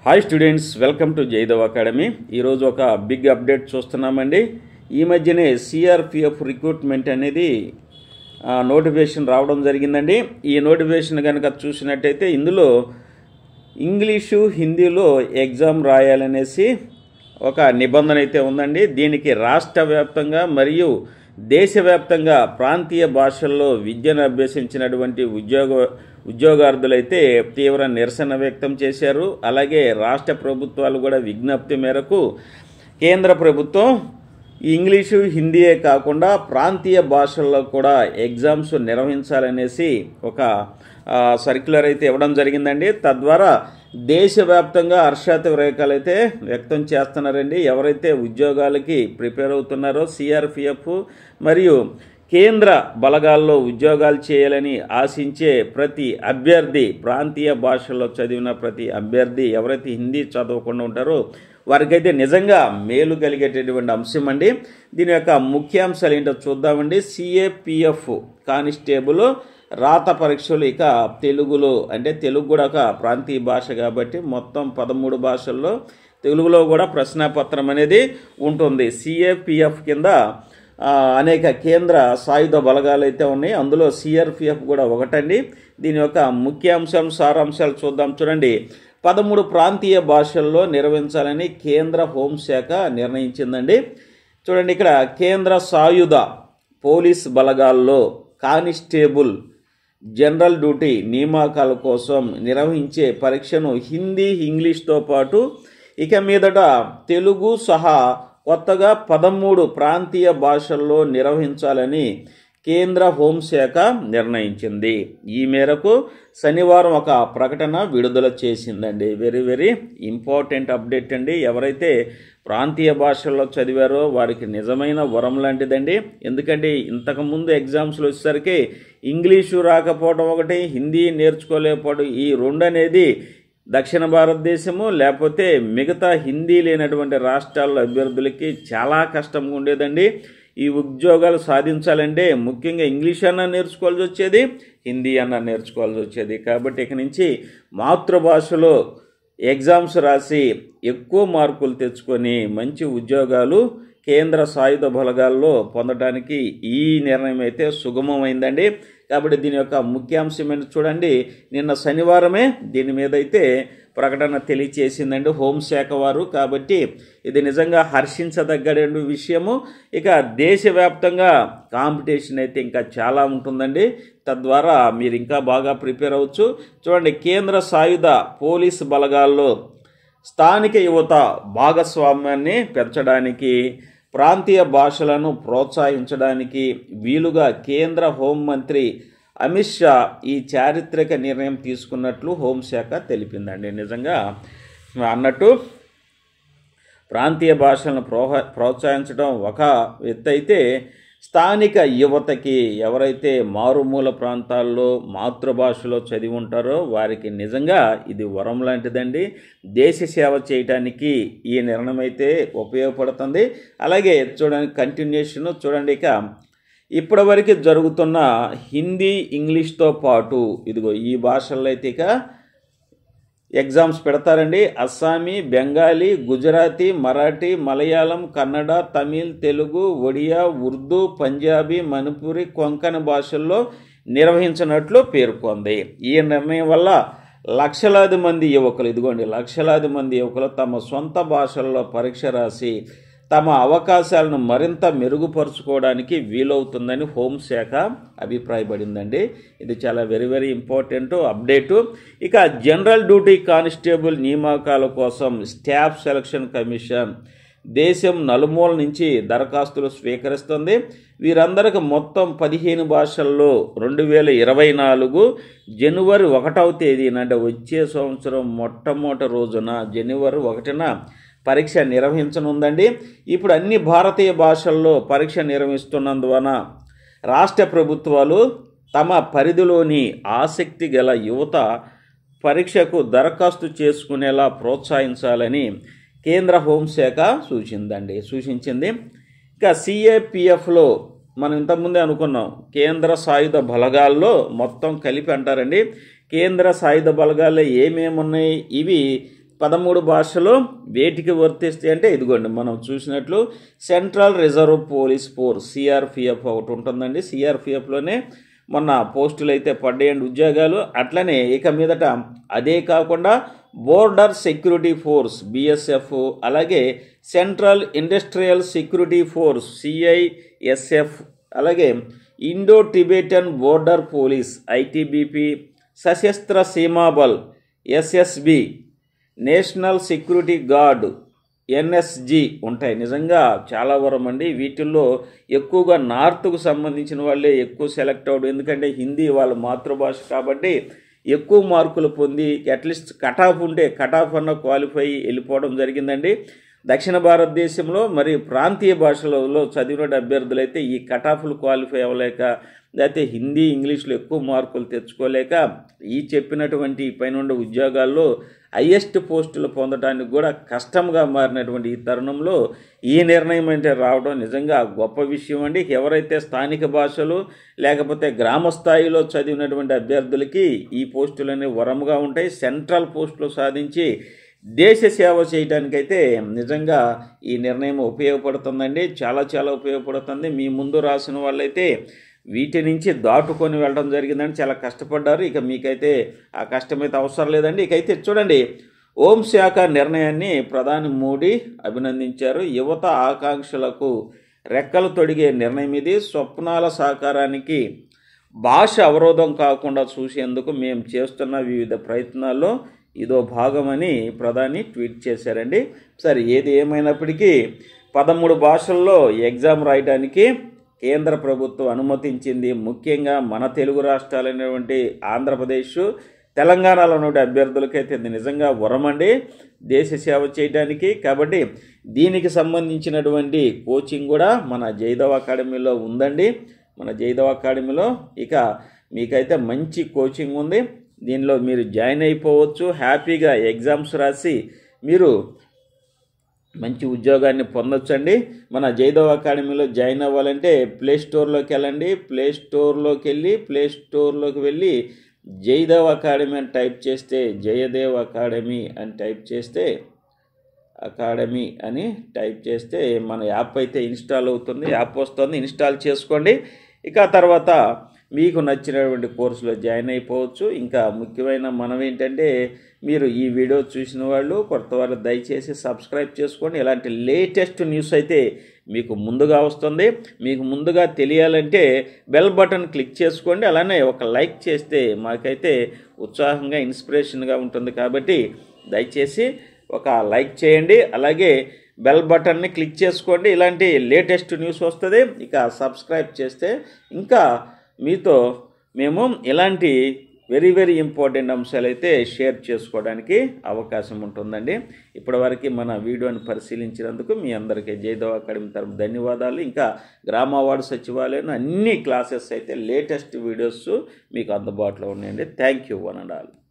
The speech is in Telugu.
hi students welcome to Jaidev academy ఈరోజు ఒక బిగ్ అప్డేట్ చూస్తున్నామండి ఈ మధ్యనే సిఆర్పిఎఫ్ రిక్రూట్మెంట్ అనేది ఆ, నోటిఫికేషన్ రావడం జరిగిందండి ఈ నోటిఫికేషన్ కనుక చూసినట్టయితే ఇందులో ఇంగ్లీషు హిందీలో ఎగ్జామ్ రాయాలనేసి ఒక నిబంధన అయితే ఉందండి దీనికి రాష్ట్ర వ్యాప్తంగా మరియు దేశవ్యాప్తంగా ప్రాంతీయ భాషల్లో విద్యను అభ్యసించినటువంటి ఉద్యోగ ఉద్యోగార్థులైతే తీవ్ర నిరసన వ్యక్తం చేశారు అలాగే రాష్ట్ర ప్రభుత్వాలు కూడా విజ్ఞప్తి మేరకు కేంద్ర ప్రభుత్వం ఇంగ్లీషు హిందీయే కాకుండా ప్రాంతీయ భాషల్లో కూడా ఎగ్జామ్స్ నిర్వహించాలనేసి ఒక ఆ, సర్క్యులర్ అయితే ఇవ్వడం జరిగిందండి తద్వారా దేశవ్యాప్తంగా హర్షాతిరేకాలు అయితే వ్యక్తం చేస్తున్నారండి ఎవరైతే ఉద్యోగాలకి ప్రిపేర్ అవుతున్నారో సిఆర్పిఎఫ్ మరియు కేంద్ర బలగాల్లో ఉద్యోగాలు చేయాలని ఆశించే ప్రతి అభ్యర్థి ప్రాంతీయ భాషల్లో చదివిన ప్రతి అభ్యర్థి ఎవరైతే హిందీ చదవకుండా ఉంటారో వారికైతే నిజంగా మేలు కలిగేటటువంటి అంశం అండి దీని యొక్క ముఖ్యాంశాలు ఏంటో చూద్దామండి సిఏపిఎఫ్ కానిస్టేబుల్ రాత పరీక్షలు ఇక తెలుగులో అంటే తెలుగు కూడా ఒక ప్రాంతీయ భాష కాబట్టి మొత్తం పదమూడు భాషల్లో తెలుగులో కూడా ప్రశ్నాపత్రం అనేది ఉంటుంది సిఏపిఎఫ్ కింద ఆ, అనేక కేంద్ర సాయుధ బలగాలు అయితే ఉన్నాయి అందులో సిఆర్పిఎఫ్ కూడా ఒకటండి దీని యొక్క ముఖ్యాంశం సారాంశాలు చూద్దాం చూడండి పదమూడు ప్రాంతీయ భాషల్లో నిర్వహించాలని కేంద్ర హోంశాఖ నిర్ణయించిందండి చూడండి ఇక్కడ కేంద్ర సాయుధ పోలీస్ బలగాల్లో కానిస్టేబుల్ జనరల్ డ్యూటీ నియామకాల కోసం నిర్వహించే పరీక్షను హిందీ ఇంగ్లీష్తో పాటు ఇక మీదట తెలుగు సహా కొత్తగా పదమూడు ప్రాంతీయ భాషల్లో నిర్వహించాలని కేంద్ర హోంశాఖ నిర్ణయించింది ఈ మేరకు శనివారం ఒక ప్రకటన విడుదల చేసిందండి వెరీ వెరీ ఇంపార్టెంట్ అప్డేట్ అండి ఎవరైతే ప్రాంతీయ భాషల్లో చదివారో వారికి నిజమైన వరం లాంటిదండి ఎందుకంటే ఇంతకుముందు ఎగ్జామ్స్లో వచ్చేసరికి ఇంగ్లీషు రాకపోవడం ఒకటి హిందీ నేర్చుకోలేకపోవడం ఈ రెండు అనేది దక్షిణ భారతదేశము లేకపోతే మిగతా హిందీ లేనటువంటి రాష్ట్రాల అభ్యర్థులకి చాలా కష్టంగా ఉండేదండి ఈ ఉద్యోగాలు సాధించాలంటే ముఖ్యంగా ఇంగ్లీష్ అన్న నేర్చుకోవాల్సి వచ్చేది హిందీ అన్న నేర్చుకోవాల్సి వచ్చేది కాబట్టి ఇక నుంచి మాతృభాషలో ఎగ్జామ్స్ రాసి ఎక్కువ మార్కులు తెచ్చుకొని మంచి ఉద్యోగాలు కేంద్ర సాయుధ బలగాల్లో పొందడానికి ఈ నిర్ణయం అయితే సుగమమైందండి కాబట్టి దీని యొక్క ముఖ్యాంశం ఏంటి చూడండి నిన్న శనివారమే దీని మీద అయితే ప్రకటన తెలియచేసిందండి హోంశాఖ వారు కాబట్టి ఇది నిజంగా హర్షించదగ్గ విషయము ఇక దేశవ్యాప్తంగా కాంపిటీషన్ అయితే ఇంకా చాలా ఉంటుందండి తద్వారా మీరు ఇంకా బాగా ప్రిపేర్ అవ్వచ్చు చూడండి కేంద్ర సాయుధ పోలీస్ బలగాల్లో స్థానిక యువత భాగస్వామ్యాన్ని పెంచడానికి ప్రాంతీయ భాషలను ప్రోత్సహించడానికి వీలుగా కేంద్ర హోంమంత్రి అమిత్ షా ఈ చారిత్రక నిర్ణయం తీసుకున్నట్లు హోంశాఖ తెలిపిందండి నిజంగా అన్నట్టు ప్రాంతీయ భాషలను ప్రోహ ప్రోత్సహించడం ఒక ఎత్తు అయితే స్థానిక యువతకి ఎవరైతే మారుమూల ప్రాంతాల్లో మాతృభాషలో చదివి ఉంటారో వారికి నిజంగా ఇది వరం లాంటిదండి దేశ సేవ చేయటానికి ఈ నిర్ణయం అయితే ఉపయోగపడుతుంది అలాగే చూడండి కంటిన్యూషన్ చూడండి ఇక ఇప్పటివరకు జరుగుతున్న హిందీ ఇంగ్లీష్తో పాటు ఇదిగో ఈ భాషల్లో అయితే ఇక ఎగ్జామ్స్ పెడతారండి అస్సామీ బెంగాలీ గుజరాతీ మరాఠీ మలయాళం కన్నడ తమిళ్ తెలుగు ఒడియా ఉర్దూ పంజాబీ మణిపురి కొంకణి భాషల్లో నిర్వహించినట్లు పేర్కొంది ఈ నిర్ణయం వల్ల లక్షలాది మంది యువకులు ఇదిగోండి లక్షలాది మంది యువకులు తమ సొంత భాషల్లో పరీక్ష రాసి తమ అవకాశాలను మరింత మెరుగుపరుచుకోవడానికి వీలవుతుందని హోంశాఖ అభిప్రాయపడిందండి ఇది చాలా వెరీ వెరీ ఇంపార్టెంట్ అప్డేటు ఇక జనరల్ డ్యూటీ కానిస్టేబుల్ నియామకాల కోసం స్టాఫ్ సెలక్షన్ కమిషన్ దేశం నలుమూల నుంచి దరఖాస్తులు స్వీకరిస్తుంది వీరందరికి మొత్తం పదిహేను భాషల్లో రెండు వేల ఇరవై నాలుగు జనవరి ఒకటవ తేదీన అంటే వచ్చే సంవత్సరం మొట్టమొదటి రోజున జనవరి ఒకటిన పరీక్ష నిర్వహించనుందండి ఇప్పుడు అన్ని భారతీయ భాషల్లో పరీక్ష నిర్వహిస్తున్నందువలన రాష్ట్ర ప్రభుత్వాలు తమ పరిధిలోని ఆసక్తి గల యువత పరీక్షకు దరఖాస్తు చేసుకునేలా ప్రోత్సహించాలని కేంద్ర హోంశాఖ సూచిందండి సూచించింది ఇక సిఏపిఎఫ్లో మనం ఇంతకుముందే అనుకున్నాం కేంద్ర సాయుధ బలగాల్లో మొత్తం కలిపి అంటారండి కేంద్ర సాయుధ బలగాల్లో ఏమేమి ఉన్నాయి ఇవి పదమూడు భాషలు వేటికి వర్తిస్తాయి అంటే ఇదిగోండి మనం చూసినట్లు central reserve police force CRPF ఒకటి ఉంటుందండి సిఆర్పిఎఫ్లోనే మొన్న పోస్టులు అయితే పడ్డాయండి ఉద్యోగాలు అట్లనే ఇక మీదట అదే కాకుండా బోర్డర్ సెక్యూరిటీ ఫోర్స్ బిఎస్ఎఫ్ అలాగే central industrial security force CISF అలాగే Indo Tibetan border police ITBP Sashastra Seema Bal SSB national security guard NSG ఉంటాయి నిజంగా చాలా వరం అండి వీటిల్లో ఎక్కువగా నార్త్కు సంబంధించిన వాళ్ళే ఎక్కువ సెలెక్ట్ అవ్వడం ఎందుకంటే హిందీ వాళ్ళ మాతృభాష కాబట్టి ఎక్కువ మార్కులు పొంది అట్లీస్ట్ కటాఫ్ ఉంటే కటాఫ్ అన్న క్వాలిఫై వెళ్ళిపోవడం జరిగిందండి దక్షిణ భారతదేశంలో మరి ప్రాంతీయ భాషలలో చదివిన అభ్యర్థులైతే ఈ కటాఫ్లు క్వాలిఫై అవ్వలేక లేకపోతే హిందీ ఇంగ్లీష్లో ఎక్కువ మార్కులు తెచ్చుకోలేక ఈ చెప్పినటువంటి పైన ఉండే ఉద్యోగాల్లో హయ్యెస్ట్ పోస్టులు పొందడానికి కూడా కష్టంగా మారినటువంటి ఈ తరుణంలో ఈ నిర్ణయం అంటే రావడం నిజంగా గొప్ప విషయం అండి ఎవరైతే స్థానిక భాషలు లేకపోతే గ్రామ స్థాయిలో చదివినటువంటి అభ్యర్థులకి ఈ పోస్టులు అనేవి వరముగా ఉంటాయి సెంట్రల్ పోస్టులు సాధించి దేశ సేవ చేయడానికైతే నిజంగా ఈ నిర్ణయం ఉపయోగపడుతుందండి చాలా చాలా ఉపయోగపడుతుంది మీ ముందు రాసిన వాళ్ళైతే వీటి నుంచి దాటుకొని వెళ్ళడం జరిగిందని చాలా కష్టపడ్డారు ఇక మీకైతే ఆ కష్టమైతే అవసరం లేదండి ఇకైతే చూడండి హోంశాఖ నిర్ణయాన్ని ప్రధాని మోడీ అభినందించారు యువత ఆకాంక్షలకు రెక్కలు తొడిగే నిర్ణయం ఇది స్వప్నాల సాకారానికి భాష అవరోధం కాకుండా చూసేందుకు మేము చేస్తున్న వివిధ ప్రయత్నాల్లో ఇదో భాగమని ప్రధాని ట్వీట్ చేశారండి సరే ఏది ఏమైనప్పటికీ పదమూడు భాషల్లో ఎగ్జామ్ రాయడానికి కేంద్ర ప్రభుత్వం అనుమతించింది ముఖ్యంగా మన తెలుగు రాష్ట్రాలైనటువంటి ఆంధ్రప్రదేశ్ తెలంగాణలో ఉండే అభ్యర్థులకైతే ఇది నిజంగా వరమండి దేశ సేవ చేయడానికి కాబట్టి దీనికి సంబంధించినటువంటి కోచింగ్ కూడా మన జైదవ్ అకాడమీలో ఉందండి మన జైదవ్ అకాడమీలో ఇక మీకైతే మంచి కోచింగ్ ఉంది దీనిలో మీరు జాయిన్ అయిపోవచ్చు హ్యాపీగా ఎగ్జామ్స్ రాసి మీరు మంచి ఉద్యోగాన్ని పొందొచ్చండి మన జైదవ్ అకాడమీలో జాయిన్ అవ్వాలంటే ప్లే స్టోర్లోకి వెళ్ళండి ప్లే స్టోర్లోకి వెళ్ళి ప్లే స్టోర్లోకి వెళ్ళి జైదవ్ అకాడమీ అని టైప్ చేస్తే జయదేవ్ అకాడమీ అని టైప్ చేస్తే అకాడమీ అని టైప్ చేస్తే మన యాప్ అయితే ఇన్స్టాల్ అవుతుంది యాప్ వస్తుంది ఇన్స్టాల్ చేసుకోండి ఇక తర్వాత మీకు నచ్చినటువంటి కోర్సులో జాయిన్ అయిపోవచ్చు ఇంకా ముఖ్యమైన మనం ఏంటంటే మీరు ఈ వీడియో చూసిన వాళ్ళు కొత్త వారు దయచేసి సబ్స్క్రైబ్ చేసుకోండి ఇలాంటి లేటెస్ట్ న్యూస్ అయితే మీకు ముందుగా వస్తుంది మీకు ముందుగా తెలియాలంటే బెల్ బటన్ క్లిక్ చేసుకోండి అలానే ఒక లైక్ చేస్తే మాకైతే ఉత్సాహంగా ఇన్స్పిరేషన్గా ఉంటుంది కాబట్టి దయచేసి ఒక లైక్ చేయండి అలాగే బెల్ బటన్ని క్లిక్ చేసుకోండి ఇలాంటి లేటెస్ట్ న్యూస్ వస్తుంది ఇక సబ్స్క్రైబ్ చేస్తే ఇంకా మీతో మేము ఇలాంటి వెరీ వెరీ ఇంపార్టెంట్ అంశాలు అయితే షేర్ చేసుకోవడానికి అవకాశం ఉంటుందండి ఇప్పటివరకు మన వీడియోని పరిశీలించినందుకు మీ అందరికీ జయదేవ్ అకాడమీ తరపు ధన్యవాదాలు ఇంకా గ్రామ వార్డు సచివాలయం అన్ని క్లాసెస్ అయితే లేటెస్ట్ వీడియోస్ మీకు అందుబాటులో ఉన్నాయండి thank you one and all